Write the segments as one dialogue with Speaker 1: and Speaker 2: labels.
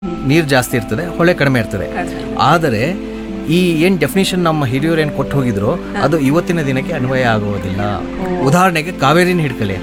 Speaker 1: ನೀರು ಜಾಸ್ತಿ ಇರ್ತದೆ ಹೊಳೆ ಕಡಿಮೆ ಇರ್ತದೆ ಆದರೆ ಈ ಏನು ಡೆಫಿನೇಷನ್ ನಮ್ಮ ಹಿರಿಯರು ಏನು ಕೊಟ್ಟು ಹೋಗಿದ್ರು ಅದು ಇವತ್ತಿನ ದಿನಕ್ಕೆ ಅನ್ವಯ ಆಗುವುದಿಲ್ಲ ಉದಾಹರಣೆಗೆ ಕಾವೇರಿನ ಹಿಡ್ಕಲಿ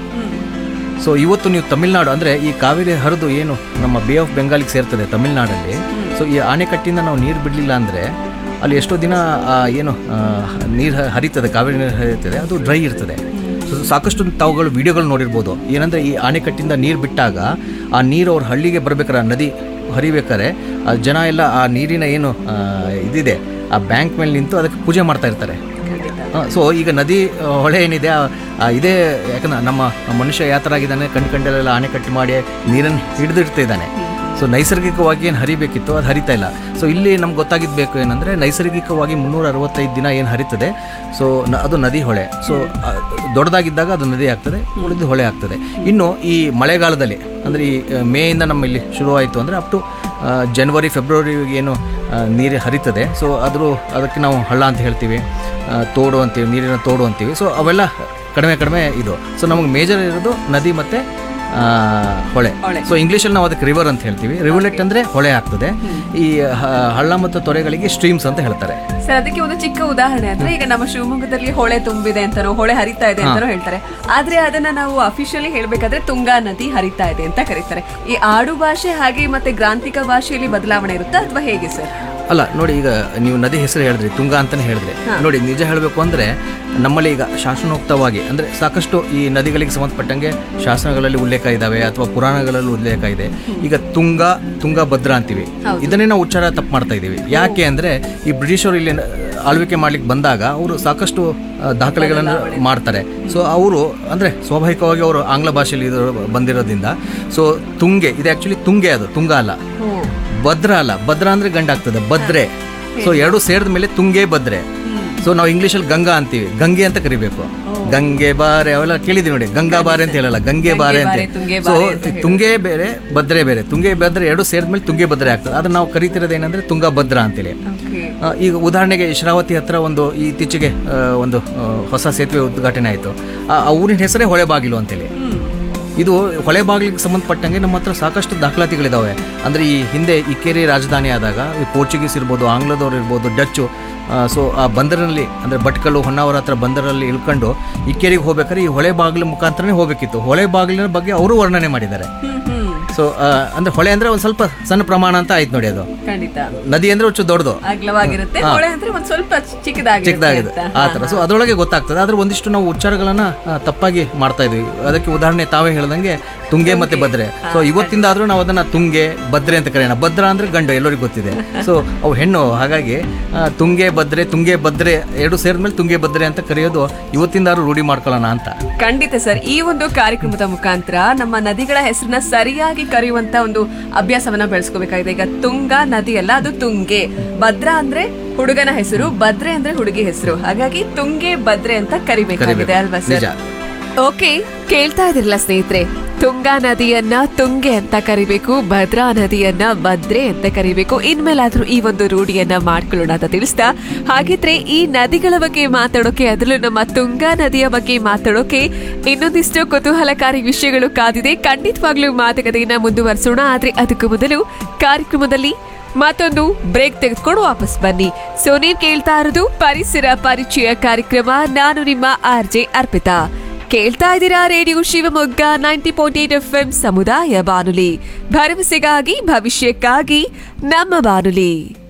Speaker 1: ಸೊ ಇವತ್ತು ನೀವು ತಮಿಳ್ನಾಡು ಅಂದರೆ ಈ ಕಾವೇರಿ ಹರಿದು ಏನು ನಮ್ಮ ಬೇ ಆಫ್ ಬೆಂಗಾಲಿಗೆ ಸೇರ್ತದೆ ತಮಿಳ್ನಾಡಲ್ಲಿ ಸೊ ಈ ಆಣೆಕಟ್ಟಿಂದ ನಾವು ನೀರು ಬಿಡಲಿಲ್ಲ ಅಂದರೆ ಅಲ್ಲಿ ಎಷ್ಟೋ ದಿನ ಆ, ಏನು ನೀರು ಹರಿತದೆ ಕಾವೇರಿ ನೀರು ಹರಿತದೆ ಅದು ಡ್ರೈ ಇರ್ತದೆ ಸೊ ಸಾಕಷ್ಟು ತಾವುಗಳು ವಿಡಿಯೋಗಳು ನೋಡಿರ್ಬೋದು ಏನಂದರೆ ಈ ಆಣೆಕಟ್ಟಿಂದ ನೀರು ಬಿಟ್ಟಾಗ ಆ ನೀರು ಅವ್ರ ಹಳ್ಳಿಗೆ ಬರ್ಬೇಕಾರೆ ಆ ನದಿ ಹರಿಬೇಕಾದ್ರೆ ಆ ಜನ ಎಲ್ಲ ಆ ನೀರಿನ ಏನು ಆ, ಇದಿದೆ ಆ ಬ್ಯಾಂಕ್ ಮೇಲೆ ನಿಂತು ಅದಕ್ಕೆ ಪೂಜೆ ಮಾಡ್ತಾ ಇರ್ತಾರೆ ಸೊ ಈಗ ನದಿ ಆ, ಹೊಳೆ ಏನಿದೆ ಆ- ಆ ಇದೇ ಯಾಕಂದ್ರೆ ನಮ್ಮ ಮನುಷ್ಯ ಯಾವ ಥರ ಆಗಿದ್ದಾನೆ ಕಣ್ ಕಂಡಲ್ಲೆಲ್ಲ ಅಣೆಕಟ್ಟು ಮಾಡಿ ನೀರನ್ನು ಹಿಡಿದಿಡ್ತಾ ಇದ್ದಾನೆ ಸೊ ನೈಸರ್ಗಿಕವಾಗಿ ಏನು ಹರಿಬೇಕಿತ್ತು ಅದು ಹರಿತಾ ಇಲ್ಲ ಸೊ ಇಲ್ಲಿ ನಮ್ಗೆ ಗೊತ್ತಾಗಿದ್ಬೇಕು ಏನಂದರೆ ನೈಸರ್ಗಿಕವಾಗಿ ಮುನ್ನೂರ ಅರವತ್ತೈದು ದಿನ ಏನು ಹರಿತದೆ ಸೊ ಅದು ನದಿ ಹೊಳೆ ಸೊ ದೊಡ್ಡದಾಗಿದ್ದಾಗ ಅದು ನದಿ ಆಗ್ತದೆ ಉಳಿದು ಹೊಳೆ ಆಗ್ತದೆ ಇನ್ನು ಈ ಮಳೆಗಾಲದಲ್ಲಿ ಅಂದರೆ ಈ ಆ, ಮೇಯಿಂದ ನಮ್ಮಲ್ಲಿ ಶುರುವಾಯಿತು ಅಂದರೆ ಅಪ್ ಟು ಜನವರಿ ಫೆಬ್ರವರಿ ಏನು ಆ, ನೀರು ಹರಿತದೆ ಸೊ ಅದ್ರ ಅದಕ್ಕೆ ನಾವು ಹಳ್ಳ ಅಂತ ಹೇಳ್ತೀವಿ ಆ, ತೋಡು ಅಂತೀವಿ ನೀರಿನ ತೋಡು ಅಂತೀವಿ ಸೊ ಅವೆಲ್ಲ ಕಡಿಮೆ ಕಡಿಮೆ ಇದು ಸೊ ನಮಗೆ ಮೇಜರ್ ಇರೋದು ನದಿ ಮತ್ತು ಹೊಳೆ
Speaker 2: ಹೊಳೆ.
Speaker 1: ಸೊ ಇಂಗ್ಲೀಷಲ್ಲಿ ನಾವು ಅದಕ್ಕೆ ರಿವರ್ ಅಂತ ಹೇಳ್ತೀವಿ ರಿವರ್ಲೆಟ್ ಅಂದರೆ ಹೊಳೆ ಆಗ್ತದೆ ಈ ಹ- ಹಳ್ಳ ಮತ್ತು ತೊರೆಗಳಿಗೆ ಸ್ಟ್ರೀಮ್ಸ್ ಅಂತ ಹೇಳ್ತಾರೆ
Speaker 2: ಸರ್ ಅದಕ್ಕೆ ಒಂದು ಚಿಕ್ಕ ಉದಾಹರಣೆ ಅಂದ್ರೆ ಈಗ ನಮ್ಮ ಶಿವಮೊಗ್ಗದಲ್ಲಿ ಹೊಳೆ ತುಂಬಿದೆ ಅಂತಾನೋ ಹೊಳೆ ಹರಿತಾ ಇದೆ ಅಂತಾನೋ ಹೇಳ್ತಾರೆ ಆದ್ರೆ ಅದನ್ನ ನಾವು ಅಫಿಷಿಯಲಿ ಹೇಳ್ಬೇಕಾದ್ರೆ ತುಂಗಾ ನದಿ ಹರಿತಾ ಇದೆ ಅಂತ ಕರೀತಾರೆ ಈ ಆಡು ಭಾಷೆ ಹಾಗೆ ಮತ್ತೆ ಗ್ರಾಂಥಿಕ ಭಾಷೆಯಲ್ಲಿ ಬದಲಾವಣೆ ಇರುತ್ತಾ ಅಥವಾ ಹೇಗೆ ಸರ್
Speaker 1: ಅಲ್ಲ ನೋಡಿ ಈಗ ನೀವು ನದಿ ಹೆಸರು ಹೇಳಿದ್ರಿ ತುಂಗಾ ಅಂತಾನೆ ಹೇಳಿದ್ರಿ ನೋಡಿ ನಿಜ ಹೇಳಬೇಕು ಅಂದ್ರೆ ನಮ್ಮಲ್ಲಿ ಈಗ ಶಾಸನೋಕ್ತವಾಗಿ ಅಂದ್ರೆ ಸಾಕಷ್ಟು ಈ ನದಿಗಳಿಗೆ ಸಂಬಂಧಪಟ್ಟಂಗೆ ಶಾಸನಗಳಲ್ಲಿ ಉಲ್ಲೇಖ ಇದಾವೆ ಅಥವಾ ಪುರಾಣಗಳಲ್ಲಿ ಉಲ್ಲೇಖ ಇದೆ ಈಗ ತುಂಗ ತುಂಗಭದ್ರಾ ಅಂತೀವಿ ಇದನ್ನೇ ನಾವು ಉಚ್ಚಾರ ತಪ್ಪು ಮಾಡ್ತಾ ಇದ್ದೀವಿ ಯಾಕೆ ಅಂದ್ರೆ ಈ ಬ್ರಿಟಿಷರು ಇಲ್ಲಿ ಆಳ್ವಿಕೆ ಮಾಡ್ಲಿಕ್ಕೆ ಬಂದಾಗ ಅವರು ಸಾಕಷ್ಟು ಆ, ದಾಖಲೆಗಳನ್ನು ಮಾಡ್ತಾರೆ ಸೊ ಅವರು ಅಂದ್ರೆ ಸ್ವಾಭಾವಿಕವಾಗಿ ಅವರು ಆಂಗ್ಲ ಭಾಷೆಯಲ್ಲಿ ಇದು ಬಂದಿರೋದ್ರಿಂದ ಸೊ ತುಂಗೆ ಇದು ಆಕ್ಚುಲಿ ತುಂಗೆ ಅದು ತುಂಗ ಅಲ್ಲ ಭದ್ರ ಅಲ್ಲ ಭದ್ರ ಅಂದ್ರೆ ಗಂಡಾಗ್ತದೆ ಭದ್ರೆ ಸೊ ಎರಡು ಸೇರಿದ ಮೇಲೆ ತುಂಗೆ ಭದ್ರೆ ಸೊ ನಾವು ಇಂಗ್ಲೀಷಲ್ಲಿ ಗಂಗಾ ಅಂತೀವಿ ಗಂಗೆ ಅಂತ ಕರಿಬೇಕು ಗಂಗೆ ಬಾರೆ ಅವೆಲ್ಲ ಕೇಳಿದೀವಿ ನೋಡಿ ಗಂಗಾ ಬಾರೆ ಅಂತ ಹೇಳಲ್ಲ ಗಂಗೆ ಬಾರೆ ಅಂತ
Speaker 2: ಬಾರೆ, ತುಂಗೆ
Speaker 1: ಸೊ
Speaker 2: ಬಾರೆ ಅಂತ
Speaker 1: ತುಂಗೆ ಬೇರೆ ಭದ್ರೆ ಬೇರೆ ತುಂಗೆ ಭದ್ರೆ ಎರಡು ಸೇರಿದ್ಮೇಲೆ ತುಂಗೆ ಭದ್ರೆ ಆಗ್ತದೆ ಅದನ್ನ ನಾವು ಕರಿತಿರೋದು ಏನಂದ್ರೆ ತುಂಗಭದ್ರ ಅಂತೇಳಿ
Speaker 2: ಓಕೆ
Speaker 1: ಆ, ಈಗ ಉದಾಹರಣೆಗೆ ಶರಾವತಿ ಹತ್ರ ಒಂದು ಇತ್ತೀಚೆಗೆ ಆ, ಒಂದು ಆ, ಹೊಸ ಸೇತುವೆ ಉದ್ಘಾಟನೆ ಆಯಿತು ಆ ಊರಿನ ಹೆಸರೇ ಹೊಳೆಬಾಗಿಲು ಅಂತೇಳಿ ಇದು ಹೊಳೆ ಬಾಗಿಲಿಗೆ ಸಂಬಂಧಪಟ್ಟಂಗೆ ನಮ್ಮ ಹತ್ರ ಸಾಕಷ್ಟು ದಾಖಲಾತಿಗಳಿದಾವೆ ಅಂದರೆ ಈ ಹಿಂದೆ ಇಕ್ಕೇರಿ ರಾಜಧಾನಿ ಆದಾಗ ಈ ಪೋರ್ಚುಗೀಸ್ ಇರ್ಬೋದು ಆಂಗ್ಲದವ್ರು ಇರ್ಬೋದು ಡಚ್ಚು ಸೊ ಆ ಬಂದರಿನಲ್ಲಿ ಅಂದರೆ ಭಟ್ಕಲ್ಲು ಹೊನ್ನಾವರ ಹತ್ರ ಬಂದರಲ್ಲಿ ಇಳ್ಕೊಂಡು ಇಕ್ಕೇರಿಗೆ ಹೋಗ್ಬೇಕಾದ್ರೆ ಈ ಹೊಳೆ ಬಾಗಿಲು ಮುಖಾಂತರನೇ ಹೋಗಬೇಕಿತ್ತು ಹೊಳೆ ಬಾಗಿಲಿನ ಬಗ್ಗೆ ಅವರು ವರ್ಣನೆ ಮಾಡಿದ್ದಾರೆ
Speaker 2: ಹ್ಮ್ ಹ್ಮ್
Speaker 1: ಸೊ ಅಂದರೆ ಹೊಳೆ ಅಂದರೆ ಒಂದು ಸ್ವಲ್ಪ ಸಣ್ಣ ಪ್ರಮಾಣ ಅಂತ ಆಯ್ತು ನೋಡಿ ಅದು
Speaker 2: ಖಂಡಿತ
Speaker 1: ನದಿ ಅಂದರೆ ಒಂಚೂರು ದೊಡ್ಡದು
Speaker 2: ಅಗ್ಲವಾಗಿರುತ್ತೆ ಹೊಳೆ ಅಂದ್ರೆ ಒಂದ್ ಸ್ವಲ್ಪ ಚಿಕ್ಕದಾಗಿರುತ್ತೆ
Speaker 1: ಚಿಕ್ಕದಾಗಿದೆ
Speaker 2: ಅಂತ.
Speaker 1: ಆ ಥರ ಸೊ ಅದರೊಳಗೆ ಗೊತ್ತಾಗ್ತದೆ ಆದ್ರೆ ಒಂದಿಷ್ಟು ನಾವು ಉಚ್ಚಾರಗಳನ್ನ ಆ, ತಪ್ಪಾಗಿ ಮಾಡ್ತಾ ಇದೀವಿ ಅದಕ್ಕೆ ಉದಾಹರಣೆ ತಾವೇ ಹೇಳ್ದಂಗೆ ತುಂಗೆ ಮತ್ತೆ ಭದ್ರೆ ಸೊ ಇವತ್ತಿಂದ ಆದ್ರೂ ನಾವು ಅದನ್ನ ತುಂಗೆ ಭದ್ರೆ ಅಂತ ಕರೆಯೋಣ ಭದ್ರ ಅಂದ್ರೆ ಗಂಡು ಎಲ್ಲರಿಗೂ ಗೊತ್ತಿದೆ ಸೊ ಅವು ಹೆಣ್ಣು ಹಾಗಾಗಿ ಆ, ತುಂಗೆ ಭದ್ರೆ ತುಂಗೆ ಭದ್ರೆ ಎರಡು ಸೇರಿದ್ಮೇಲೆ ತುಂಗೆ ಭದ್ರೆ ಅಂತ ಕರೆಯೋದು ಇವತ್ತಿಂದಾದ್ರೂ ರೂಢಿ ಮಾಡ್ಕೊಳ್ಳೋಣ ಅಂತ
Speaker 2: ಖಂಡಿತ ಸರ್ ಈ ಒಂದು ಕಾರ್ಯಕ್ರಮದ ಮುಖಾಂತರ ನಮ್ಮ ನದಿಗಳ ಹೆಸರನ್ನ ಸರಿಯಾಗಿ ಕರೆಯುವಂತ ಒಂದು ಅಭ್ಯಾಸವನ್ನ ಬೆಳೆಸ್ಕೋಬೇಕಾಗಿದೆ ಈಗ ತುಂಗ ನದಿ ಅಲ್ಲ ಅದು ತುಂಗೆ ಭದ್ರಾ ಅಂದ್ರೆ ಹುಡುಗನ ಹೆಸರು ಭದ್ರೆ ಅಂದ್ರೆ ಹುಡುಗಿ ಹೆಸರು ಹಾಗಾಗಿ ತುಂಗೆ ಭದ್ರೆ ಅಂತ ಕರಿಬೇಕಾಗಿದೆ ಅಲ್ವಾ
Speaker 1: ನಿಜ
Speaker 2: ಸರ್ ಓಕೆ ಕೇಳ್ತಾ ಇದಿರಲ್ಲ ಸ್ನೇಹಿತರೆ ತುಂಗಾ ನದಿಯನ್ನ ತುಂಗೆ ಅಂತ ಕರಿಬೇಕು ಭದ್ರಾ ನದಿಯನ್ನ ಭದ್ರೆ ಅಂತ ಕರಿಬೇಕು ಇನ್ಮೇಲಾದ್ರೂ ಈ ಒಂದು ರೂಢಿಯನ್ನ ಮಾಡ್ಕೊಳ್ಳೋಣ ಅಂತ ತಿಳಿಸ್ತಾ ಹಾಗಿದ್ರೆ ಈ ನದಿಗಳ ಬಗ್ಗೆ ಮಾತಾಡೋಕೆ ಅದರಲ್ಲೂ ನಮ್ಮ ತುಂಗಾ ನದಿಯ ಬಗ್ಗೆ ಮಾತಾಡೋಕೆ ಇನ್ನೊಂದಿಷ್ಟು ಕುತೂಹಲಕಾರಿ ವಿಷಯಗಳು ಕಾದಿದೆ ಖಂಡಿತವಾಗ್ಲೂ ಮಾತುಕತೆಯನ್ನ ಮುಂದುವರಿಸೋಣ ಆದ್ರೆ ಅದಕ್ಕೂ ಮೊದಲು ಕಾರ್ಯಕ್ರಮದಲ್ಲಿ ಮತ್ತೊಂದು ಬ್ರೇಕ್ ತೆಗೆದುಕೊಂಡು ವಾಪಸ್ ಬನ್ನಿ ಸೊ ನೀವ್ ಕೇಳ್ತಾ ಇರೋದು ಪರಿಸರ ಪರಿಚಯ ಕಾರ್ಯಕ್ರಮ ನಾನು ನಿಮ್ಮ ಆರ್ ಜೆ ಅರ್ಪಿತಾ ಕೇಳ್ತಾ ಇದ್ದೀರಾ radio Shivamogga ninety point eight F M ಸಮುದಾಯ ಬಾನುಲಿ ಭರವಸೆಗಾಗಿ ಭವಿಷ್ಯಕ್ಕಾಗಿ ನಮ್ಮ ಬಾನುಲಿ